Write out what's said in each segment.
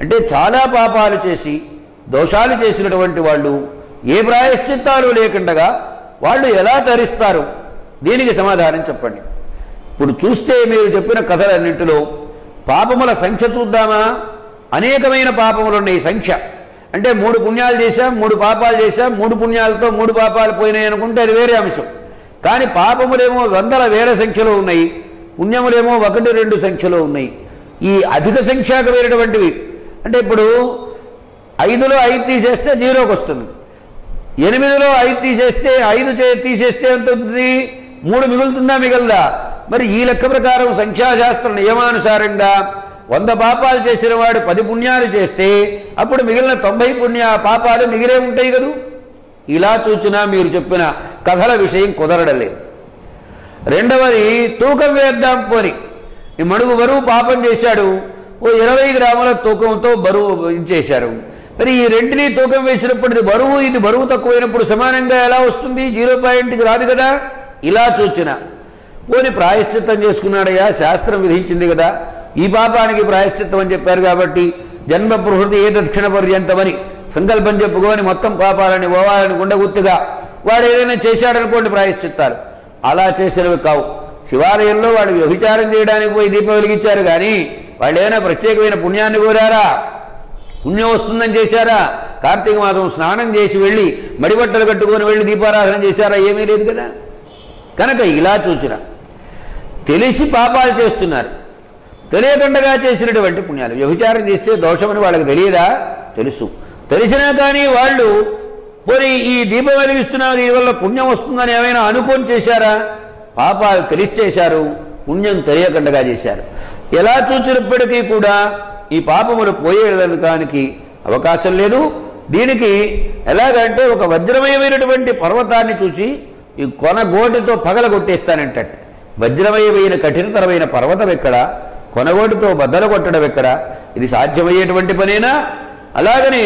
అంటే చాలా పాపాలు చేసి దోషాలు చేసినటువంటి వాళ్ళు ఏ ప్రాయశ్చిత్తాలు లేకుండగా వాళ్ళు ఎలా తరిస్తారు దీనికి సమాధానం చెప్పండి ఇప్పుడు చూస్తే మీరు చెప్పిన కథలన్నింటిలో పాపముల సంఖ్య చూద్దామా అనేకమైన పాపములు ఉన్నాయి సంఖ్య అంటే మూడు పుణ్యాలు చేశాం మూడు పాపాలు చేశాం మూడు పుణ్యాలతో మూడు పాపాలు పోయినాయి అనుకుంటే అది వేరే అంశం కానీ పాపములేమో వందల వేల సంఖ్యలో ఉన్నాయి పుణ్యములేమో ఒకటి రెండు సంఖ్యలో ఉన్నాయి ఈ అధిక సంఖ్యాకమైనటువంటివి అంటే ఇప్పుడు ఐదులో ఐదు తీసేస్తే జీరోకి వస్తుంది ఎనిమిదిలో ఐదు తీసేస్తే ఐదు చే- తీసేస్తే ఎంత అవుతుంది మూడు మిగులుతుందా మిగలదా మరి ఈ లెక్క ప్రకారం సంఖ్యాశాస్త్ర నియమానుసారంగా వంద పాపాలు చేసిన వాడు పది పుణ్యాలు చేస్తే అప్పుడు మిగిలిన తొంభై పుణ్య పాపాలు మిగిలే ఉంటాయి కదూ ఇలా చూచినా మీరు చెప్పిన కథల విషయం కుదరడలేదు రెండవది తూకం వేద్దాం పోని ఈ మడుగు బరువు పాపం చేశాడు ఓ ఇరవై గ్రాముల తూకంతో బరువు ఇచ్చేశారు మరి ఈ రెంటిని తూకం వేసినప్పుడు ఇది బరువు ఇది బరువు తక్కువైనప్పుడు సమానంగా ఎలా వస్తుంది జీరో పాయింట్కి రాదు కదా ఇలా చూచిన పోని ప్రాయశ్చిత్తం చేసుకున్నాడయ్యా శాస్త్రం విధించింది కదా ఈ పాపానికి ప్రాయశ్చిత్తం అని చెప్పారు కాబట్టి జన్మ ప్రహృతి ఏ దక్షిణ పర్యంతమని సంకల్పం చెప్పుకొని మొత్తం పాపాలని పోవాలని గుండగుత్తిగా వాడు ఏదైనా చేశాడనుకోండి ప్రాయశ్చిత్తాలు అలా చేసినవి కావు శివాలయంలో వాడు వ్యభిచారం చేయడానికి పోయి దీపం వెలిగించారు కానీ వాళ్ళు ఏమైనా ప్రత్యేకమైన పుణ్యాన్ని కోరారా పుణ్యం వస్తుందని చేశారా కార్తీక మాసం స్నానం చేసి వెళ్ళి మడిబట్టలు కట్టుకొని వెళ్ళి దీపారాధన చేశారా ఏమీ లేదు కదా కనుక ఇలా చూచిన తెలిసి పాపాలు చేస్తున్నారు తెలియకుండగా చేసినటువంటి పుణ్యాలు వ్యభిచారం చేస్తే దోషమని వాళ్ళకి తెలియదా తెలుసు తెలిసినా కానీ వాళ్ళు పోనీ ఈ దీపం వెలిగిస్తున్నారు దీనివల్ల పుణ్యం వస్తుందని ఏమైనా అనుకొని చేశారా పాపాలు తెలిసి చేశారు పుణ్యం తెలియకుండగా చేశారు ఎలా చూచినప్పటికీ కూడా ఈ పాపములు పోయేదానికి అవకాశం లేదు దీనికి ఎలాగంటే ఒక వజ్రమయమైనటువంటి పర్వతాన్ని చూసి ఈ కొన గోటితో పగల కొట్టేస్తానంటట్టు వజ్రమయమైన కఠినతరమైన పర్వతం ఎక్కడ కొనగోటితో బద్దలు కొట్టడం ఎక్కడ ఇది సాధ్యమయ్యేటువంటి పనేనా అలాగనే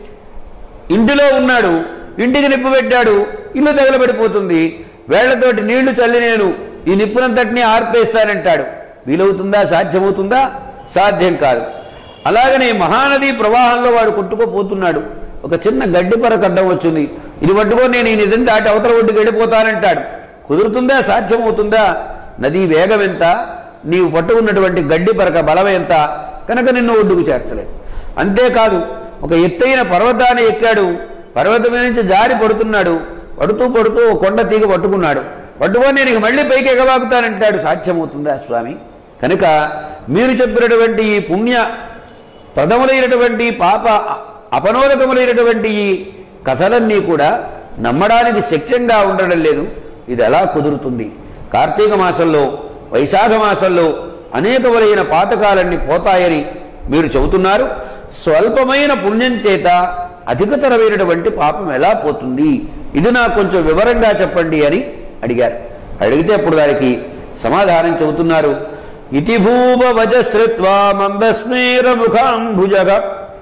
ఇంటిలో ఉన్నాడు ఇంటికి నిప్పు పెట్టాడు ఇల్లు తగలబడిపోతుంది వేళ్లతోటి నీళ్లు చల్లి నేను ఈ నిప్పునంతటినీ ఆర్పేస్తానంటాడు వీలవుతుందా సాధ్యమవుతుందా సాధ్యం కాదు అలాగనే మహానది ప్రవాహంలో వాడు కొట్టుకోపోతున్నాడు ఒక చిన్న గడ్డి పరకు అడ్డం వచ్చింది ఇది పట్టుకొని నేను ఈ నిజం దాటి అవతల ఒడ్డుకి వెళ్ళిపోతానంటాడు కుదురుతుందా సాధ్యమవుతుందా నది వేగం ఎంత నీవు పట్టుకున్నటువంటి గడ్డి పరక బలం ఎంత కనుక నిన్ను ఒడ్డుకు చేర్చలేదు అంతేకాదు ఒక ఎత్తైన పర్వతాన్ని ఎక్కాడు పర్వతం మీద నుంచి జారి పడుతున్నాడు పడుతూ పడుతూ ఓ కొండ తీగ పట్టుకున్నాడు పట్టుకొని నేను ఇక మళ్ళీ పైకి ఎగబాకుతానంటాడు సాధ్యమవుతుందా స్వామి కనుక మీరు చెప్పినటువంటి ఈ పుణ్య ప్రథములైనటువంటి పాప అపనోదకములైనటువంటి ఈ కథలన్నీ కూడా నమ్మడానికి శక్యంగా ఉండడం లేదు ఇది ఎలా కుదురుతుంది కార్తీక మాసంలో వైశాఖ మాసంలో అనేకములైన పాతకాలన్నీ పోతాయని మీరు చెబుతున్నారు స్వల్పమైన పుణ్యం చేత అధికతరమైనటువంటి పాపం ఎలా పోతుంది ఇది నాకు కొంచెం వివరంగా చెప్పండి అని అడిగారు అడిగితే అప్పుడు దానికి సమాధానం చెబుతున్నారు ఇతి భూమ వజశ్రుత్వా మందస్మేర ముఖాంభుజగ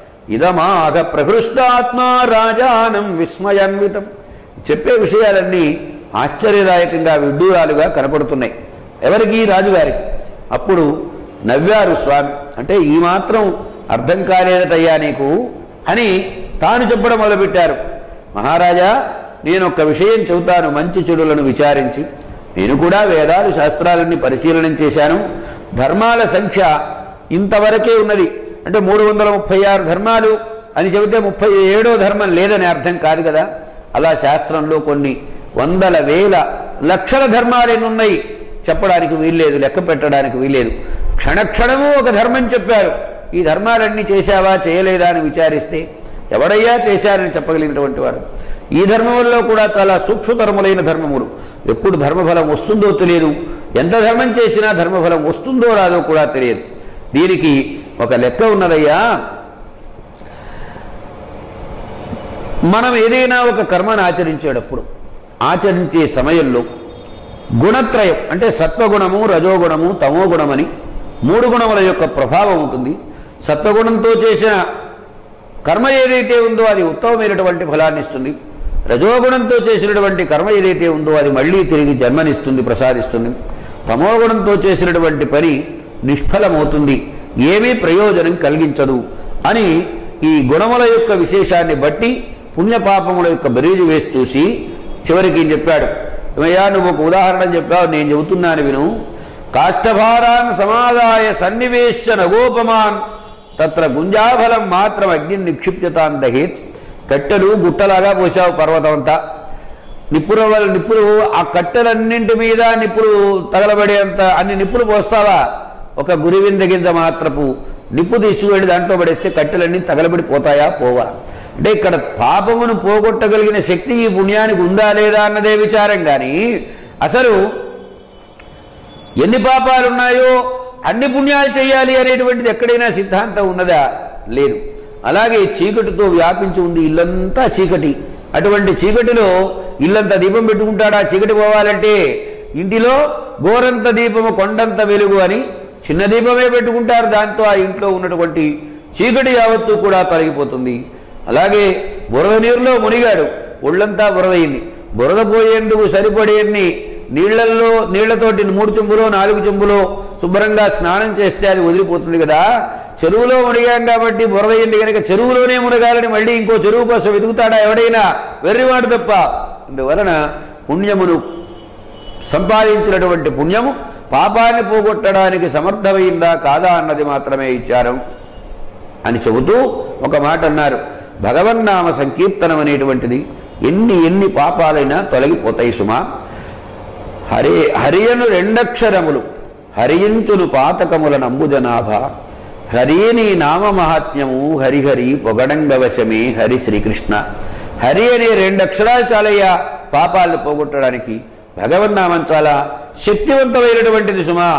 ఇదమాగ ప్రహృష్టాత్మా రాజానం విస్మయాన్వితం చెప్పే విషయాలన్నీ ఆశ్చర్యదాయకంగా విడ్డూరాలుగా కనపడుతున్నాయి ఎవరికి రాజుగారికి అప్పుడు నవ్వారు స్వామి అంటే ఈ మాత్రం అర్థం కాలేదటయ్యా నీకు అని తాను చెప్పడం మొదలుపెట్టారు మహారాజా నేను ఒక విషయం చెబుతాను మంచి చెడులను విచారించి నేను కూడా వేదాలు శాస్త్రాలన్నీ పరిశీలన చేశాను ధర్మాల సంఖ్య ఇంతవరకే ఉన్నది అంటే మూడు వందల ముప్పై ఆరు ధర్మాలు అని చెబితే ముప్పై ఏడో ధర్మం లేదని అర్థం కాదు కదా అలా శాస్త్రంలో కొన్ని వందల వేల లక్షల ధర్మాలు ఎన్ని ఉన్నాయి చెప్పడానికి వీల్లేదు లెక్క పెట్టడానికి వీల్లేదు క్షణక్షణము ఒక ధర్మం చెప్పారు ఈ ధర్మాలన్నీ చేశావా చేయలేదా అని విచారిస్తే ఎవడయ్యా చేశారని చెప్పగలిగినటువంటి వాడు ఈ ధర్మములలో కూడా చాలా సూక్ష్మతరములైన ధర్మములు ఎప్పుడు ధర్మఫలం వస్తుందో తెలియదు ఎంత ధర్మం చేసినా ధర్మఫలం వస్తుందో రాదో కూడా తెలియదు దీనికి ఒక లెక్క ఉన్నదయ్యా మనం ఏదైనా ఒక కర్మను ఆచరించేటప్పుడు ఆచరించే సమయంలో గుణత్రయం అంటే సత్వగుణము రజోగుణము తమోగుణమని మూడు గుణముల యొక్క ప్రభావం ఉంటుంది సత్వగుణంతో చేసిన కర్మ ఏదైతే ఉందో అది ఉత్తమమైనటువంటి ఫలాన్ని ఇస్తుంది రజోగుణంతో చేసినటువంటి కర్మ ఏదైతే ఉందో అది మళ్ళీ తిరిగి జన్మనిస్తుంది ప్రసాదిస్తుంది తమోగుణంతో చేసినటువంటి పని నిష్ఫలమవుతుంది ఏమీ ప్రయోజనం కలిగించదు అని ఈ గుణముల యొక్క విశేషాన్ని బట్టి పుణ్యపాపముల యొక్క బరీజు వేసి చూసి చివరికి ఈయన చెప్పాడు ఏమయ్యా నువ్వు ఒక ఉదాహరణ చెప్పావు నేను చెబుతున్నాను విను కాష్టభారాన్ సమాదాయ సన్నివేశ నగోపమాన్ తత్ర గుంజాఫలం మాత్రం అగ్ని నిక్షిప్యతాన్ దహేత్ కట్టెలు గుట్టలాగా పోసావు పర్వతం అంతా నిప్పుల వల్ల నిప్పులు ఆ కట్టెలన్నింటి మీద నిప్పులు తగలబడేంత అన్ని నిప్పులు పోస్తావా ఒక గురివింద గింజ మాత్రపు నిప్పు తీసుకువెళ్ళి దాంట్లో పడేస్తే కట్టెలన్నీ తగలబడిపోతాయా పోవా అంటే ఇక్కడ పాపమును పోగొట్టగలిగిన శక్తి ఈ పుణ్యానికి ఉందా లేదా అన్నదే విచారం కానీ అసలు ఎన్ని పాపాలు ఉన్నాయో అన్ని పుణ్యాలు చేయాలి అనేటువంటిది ఎక్కడైనా సిద్ధాంతం ఉన్నదా లేదు అలాగే చీకటితో వ్యాపించి ఉంది ఇల్లంతా చీకటి అటువంటి చీకటిలో ఇల్లంతా దీపం పెట్టుకుంటాడా చీకటి పోవాలంటే ఇంటిలో గోరంత దీపము కొండంత వెలుగు అని చిన్న దీపమే పెట్టుకుంటారు దాంతో ఆ ఇంట్లో ఉన్నటువంటి చీకటి యావత్తు కూడా తొలగిపోతుంది అలాగే బురద నీరులో మునిగాడు ఒళ్ళంతా బురదయింది బురద పోయేందుకు సరిపడేన్ని నీళ్లల్లో నీళ్లతోటి మూడు చెంబులో నాలుగు చెంబులో శుభ్రంగా స్నానం చేస్తే అది వదిలిపోతుంది కదా చెరువులో మునిగాం కాబట్టి బురద అయింది కనుక చెరువులోనే మునగాలని మళ్ళీ ఇంకో చెరువు కోసం వెతుకుతాడా ఎవడైనా వెర్రివాడు తప్ప అందువలన పుణ్యమును సంపాదించినటువంటి పుణ్యము పాపాన్ని పోగొట్టడానికి సమర్థమైందా కాదా అన్నది మాత్రమే ఇచ్చారం అని చెబుతూ ఒక మాట అన్నారు భగవన్నామ సంకీర్తనం అనేటువంటిది ఎన్ని ఎన్ని పాపాలైనా తొలగిపోతాయి సుమా హరి హరియను రెండక్షరములు హరియించును పాతకముల నంబుజనాభ హరిని నామ మహాత్మ్యము హరిహరి పొగడంగవశమే హరి శ్రీకృష్ణ హరి అనే రెండు అక్షరాలు చాలయ్యా పాపాలను పోగొట్టడానికి భగవన్నామం చాలా శక్తివంతమైనటువంటిది సుమా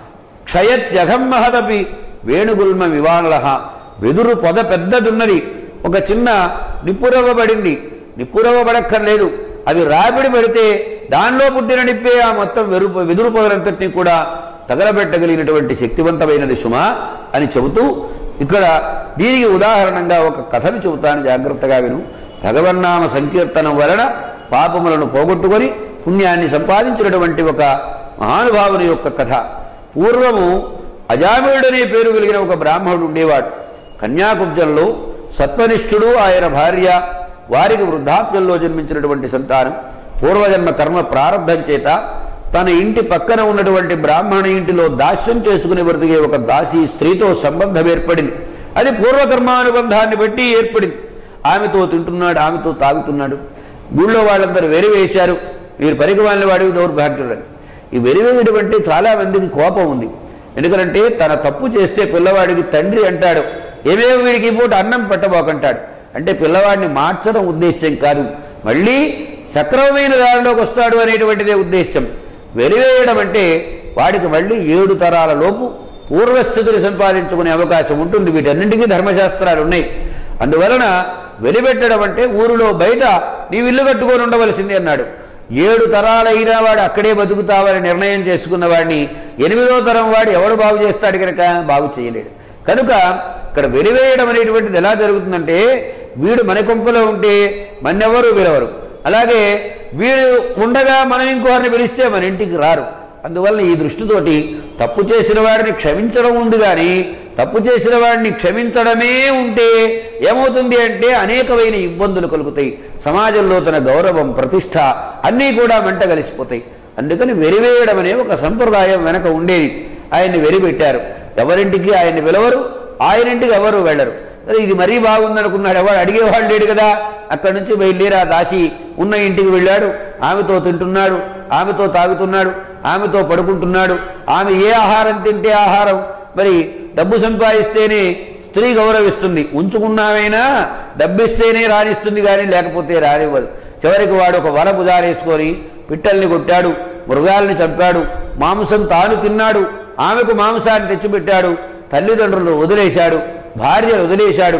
క్షయత్యఘం మహదపి వేణుగుల్మ వివాళ వెదురు పొద పెద్దదున్నది ఒక చిన్న నిప్పురవ్వ పడింది నిప్పురవ్వ పడక్కర్లేదు అవి రాబడి పెడితే దానిలో పుట్టిన నిప్పే ఆ మొత్తం వెరు వెదురు పొదలంతటినీ కూడా తగలబెట్టగలిగినటువంటి శక్తివంతమైనది సుమ అని చెబుతూ ఇక్కడ దీనికి ఉదాహరణంగా ఒక కథను చెబుతాను జాగ్రత్తగా విను భగవన్నామ సంకీర్తనం వలన పాపములను పోగొట్టుకొని పుణ్యాన్ని సంపాదించినటువంటి ఒక మహానుభావుని యొక్క కథ పూర్వము అజామీయుడనే పేరు కలిగిన ఒక బ్రాహ్మణుడు ఉండేవాడు కన్యాకుబ్జంలో సత్వనిష్ఠుడు ఆయన భార్య వారికి వృద్ధాప్యంలో జన్మించినటువంటి సంతానం పూర్వజన్మ కర్మ ప్రారంభం చేత తన ఇంటి పక్కన ఉన్నటువంటి బ్రాహ్మణ ఇంటిలో దాస్యం చేసుకుని బ్రతికే ఒక దాసి స్త్రీతో సంబంధం ఏర్పడింది అది పూర్వకర్మానుబంధాన్ని బట్టి ఏర్పడింది ఆమెతో తింటున్నాడు ఆమెతో తాగుతున్నాడు ఊళ్ళో వాళ్ళందరూ వెరివేశారు మీరు పనికి వాళ్ళని వాడివి దౌర్భాగ్యుడని ఈ వెరివేయడం అంటే చాలా మందికి కోపం ఉంది ఎందుకంటే తన తప్పు చేస్తే పిల్లవాడికి తండ్రి అంటాడు ఏమేమి వీడికి ఈ పూట అన్నం పెట్టబోకంటాడు అంటే పిల్లవాడిని మార్చడం ఉద్దేశ్యం కాదు మళ్ళీ సక్రమమైన దారిలోకి వస్తాడు అనేటువంటిదే ఉద్దేశం వెలివేయడం అంటే వాడికి మళ్ళీ ఏడు తరాల లోపు పూర్వస్థితిని సంపాదించుకునే అవకాశం ఉంటుంది వీటన్నింటికీ ధర్మశాస్త్రాలు ఉన్నాయి అందువలన వెలిపెట్టడం అంటే ఊరిలో బయట నీవు ఇల్లు కట్టుకొని ఉండవలసింది అన్నాడు ఏడు తరాలైనా వాడు అక్కడే బతుకుతావని నిర్ణయం చేసుకున్న వాడిని ఎనిమిదో తరం వాడు ఎవడు బాగు చేస్తాడు కనుక బాగు చేయలేడు కనుక ఇక్కడ వెలివేయడం అనేటువంటిది ఎలా జరుగుతుందంటే వీడు మన కొంపలో ఉంటే మన్నెవరు విలవరు అలాగే వీడు ఉండగా మనం ఇంకోరిని పిలిస్తే మన ఇంటికి రారు అందువల్ల ఈ దృష్టితోటి తప్పు చేసిన వాడిని క్షమించడం ఉంది కానీ తప్పు చేసిన వాడిని క్షమించడమే ఉంటే ఏమవుతుంది అంటే అనేకమైన ఇబ్బందులు కలుగుతాయి సమాజంలో తన గౌరవం ప్రతిష్ట అన్నీ కూడా మంట కలిసిపోతాయి అందుకని వెరివేయడం అనే ఒక సంప్రదాయం వెనక ఉండేది ఆయన్ని వెరిపెట్టారు ఎవరింటికి ఆయన్ని పిలవరు ఆయనింటికి ఎవరు వెళ్ళరు సరే ఇది మరీ బాగుందనుకున్నాడు ఎవరు అడిగేవాళ్ళు లేడు కదా అక్కడి నుంచి బయలుదేరి ఆ దాసి ఉన్న ఇంటికి వెళ్ళాడు ఆమెతో తింటున్నాడు ఆమెతో తాగుతున్నాడు ఆమెతో పడుకుంటున్నాడు ఆమె ఏ ఆహారం తింటే ఆహారం మరి డబ్బు సంపాదిస్తేనే స్త్రీ గౌరవిస్తుంది ఉంచుకున్నామైనా డబ్బిస్తేనే రాణిస్తుంది కానీ లేకపోతే రానివ్వదు చివరికి వాడు ఒక వల బుధారేసుకొని పిట్టల్ని కొట్టాడు మృగాల్ని చంపాడు మాంసం తాను తిన్నాడు ఆమెకు మాంసాన్ని తెచ్చిపెట్టాడు తల్లిదండ్రులను వదిలేశాడు భార్యను వదిలేశాడు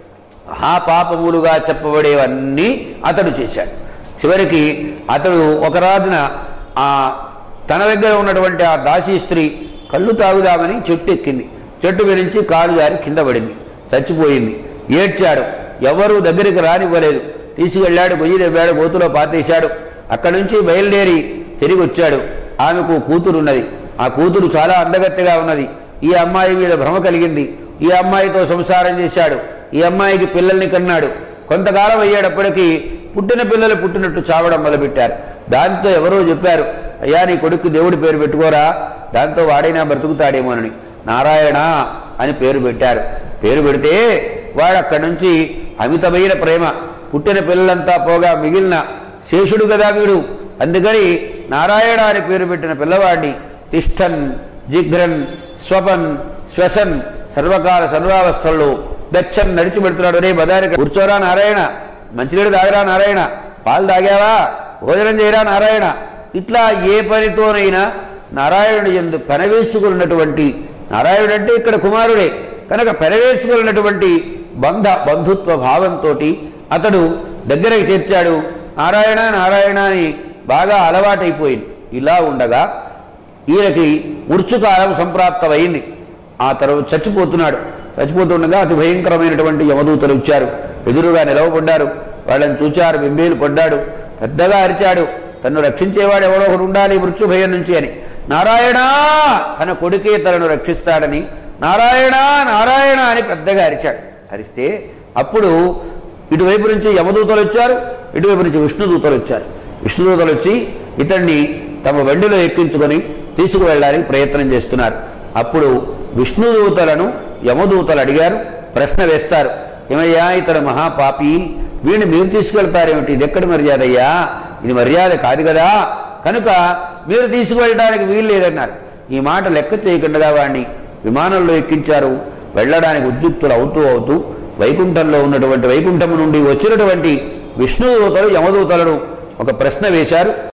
ఆ పాపములుగా చెప్పబడేవన్నీ అతడు చేశాడు చివరికి అతడు ఒక రాజున ఆ తన దగ్గర ఉన్నటువంటి ఆ దాసీ స్త్రీ కళ్ళు తాగుదామని చెట్టు ఎక్కింది చెట్టు గురించి కాలు జారి కింద పడింది చచ్చిపోయింది ఏడ్చాడు ఎవరూ దగ్గరికి రానివ్వలేదు తీసుకెళ్ళాడు గొయ్యి దెబ్బాడు గోతులో పాతేశాడు అక్కడి నుంచి బయలుదేరి తిరిగి వచ్చాడు ఆమెకు కూతురు ఉన్నది ఆ కూతురు చాలా అందగత్తెగా ఉన్నది ఈ అమ్మాయి మీద భ్రమ కలిగింది ఈ అమ్మాయితో సంసారం చేశాడు ఈ అమ్మాయికి పిల్లల్ని కన్నాడు కొంతకాలం అయ్యేటప్పటికీ పుట్టిన పిల్లలు పుట్టినట్టు చావడం మొదలుపెట్టారు దాంతో ఎవరో చెప్పారు అయ్యా నీ కొడుకు దేవుడి పేరు పెట్టుకోరా దాంతో వాడైనా బ్రతుకుతాడేమోనని నారాయణ అని పేరు పెట్టారు పేరు పెడితే వాడు అక్కడి నుంచి అమితమైన ప్రేమ పుట్టిన పిల్లలంతా పోగా మిగిలిన శేషుడు కదా వీడు అందుకని నారాయణ అని పేరు పెట్టిన పిల్లవాడిని తిష్టన్ జిఘ్రన్ స్వపన్ శ్వసన్ సర్వకాల సర్వావస్థల్లో దచ్చన్ నడిచి పెడుతున్నాడు రే బదారి కూర్చోరా నారాయణ మంచినీళ్ళు తాగరా నారాయణ పాలు తాగావా భోజనం చేయరా నారాయణ ఇట్లా ఏ పనితోనైనా నారాయణుడి ఎందు పెనవేసుకున్నటువంటి నారాయణుడు అంటే ఇక్కడ కుమారుడే కనుక పెనవేసుకున్నటువంటి బంధ బంధుత్వ భావంతో అతడు దగ్గరకు చేర్చాడు నారాయణ నారాయణ అని బాగా అలవాటైపోయింది ఇలా ఉండగా ఈయనకి మృత్యుకాలం సంప్రాప్తమైంది ఆ తర్వాత చచ్చిపోతున్నాడు చచ్చిపోతుండగా అతి భయంకరమైనటువంటి యమదూతలు వచ్చారు ఎదురుగా నిలవబడ్డారు వాళ్ళని చూచారు బింబేలు పడ్డాడు పెద్దగా అరిచాడు తన్ను రక్షించేవాడు ఎవడో ఒకడు ఉండాలి మృత్యు భయం నుంచి అని నారాయణ తన కొడుకే తనను రక్షిస్తాడని నారాయణ నారాయణ అని పెద్దగా అరిచాడు అరిస్తే అప్పుడు ఇటువైపు నుంచి యమదూతలు వచ్చారు ఇటువైపు నుంచి విష్ణుదూతలు వచ్చారు విష్ణుదూతలు వచ్చి ఇతన్ని తమ బండిలో ఎక్కించుకొని తీసుకువెళ్ళడానికి ప్రయత్నం చేస్తున్నారు అప్పుడు విష్ణుదూతలను యమదూతలు అడిగారు ప్రశ్న వేస్తారు ఏమయ్యా ఇతడు మహాపాపి వీడిని మీరు తీసుకెళ్తారేమిటి ఇది ఎక్కడి మర్యాద అయ్యా ఇది మర్యాద కాదు కదా కనుక మీరు తీసుకువెళ్ళడానికి వీలు లేదన్నారు ఈ మాట లెక్క చేయకుండా వాడిని విమానంలో ఎక్కించారు వెళ్ళడానికి ఉద్యుక్తులు అవుతూ అవుతూ వైకుంఠంలో ఉన్నటువంటి వైకుంఠం నుండి వచ్చినటువంటి విష్ణుదూతలు యమదూతలను ఒక ప్రశ్న వేశారు